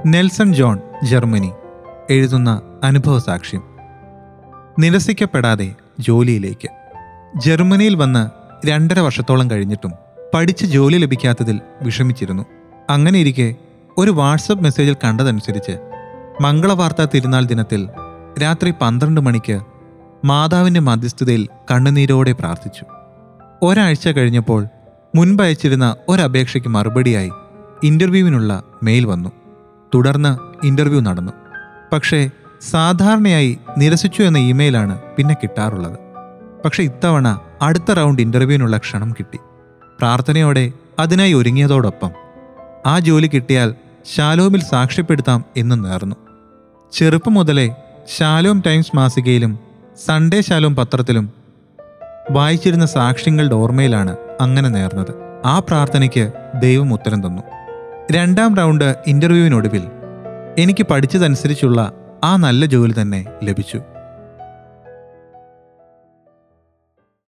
Nelson John Germany എഴുതുന്ന അനുഭവ സാക്ഷ്യം നിരസിക്കപ്പെടാതെ ജോലിയിലേക്ക് ജർമ്മനിയിൽ വന്ന് രണ്ടര വർഷത്തോളം കഴിഞ്ഞിട്ടും പഠിച്ച് ജോലി ലഭിക്കാത്തതിൽ വിഷമിച്ചിരുന്നു അങ്ങനെയിരിക്കെ ഒരു വാട്സപ്പ് മെസ്സേജിൽ കണ്ടതനുസരിച്ച് മംഗളവാർത്താ തിരുനാൾ ദിനത്തിൽ രാത്രി പന്ത്രണ്ട് മണിക്ക് മാതാവിൻ്റെ മധ്യസ്ഥതയിൽ കണ്ണുനീരോടെ പ്രാർത്ഥിച്ചു ഒരാഴ്ച കഴിഞ്ഞപ്പോൾ മുൻപ് അയച്ചിരുന്ന ഒരപേക്ഷയ്ക്ക് മറുപടിയായി ഇന്റർവ്യൂവിനുള്ള മെയിൽ വന്നു തുടർന്ന് ഇന്റർവ്യൂ നടന്നു പക്ഷേ സാധാരണയായി നിരസിച്ചു എന്ന ഇമെയിലാണ് പിന്നെ കിട്ടാറുള്ളത് പക്ഷെ ഇത്തവണ അടുത്ത റൗണ്ട് ഇന്റർവ്യൂവിനുള്ള ക്ഷണം കിട്ടി പ്രാർത്ഥനയോടെ അതിനായി ഒരുങ്ങിയതോടൊപ്പം ആ ജോലി കിട്ടിയാൽ ശാലോമിൽ സാക്ഷ്യപ്പെടുത്താം എന്ന് നേർന്നു ചെറുപ്പം മുതലേ ശാലോം ടൈംസ് മാസികയിലും സൺഡേ ശാലോം പത്രത്തിലും വായിച്ചിരുന്ന സാക്ഷ്യങ്ങളുടെ ഓർമ്മയിലാണ് അങ്ങനെ നേർന്നത് ആ പ്രാർത്ഥനയ്ക്ക് ദൈവം ഉത്തരം തന്നു രണ്ടാം റൗണ്ട് ഇന്റർവ്യൂവിനൊടുവിൽ എനിക്ക് പഠിച്ചതനുസരിച്ചുള്ള ആ നല്ല ജോലി തന്നെ ലഭിച്ചു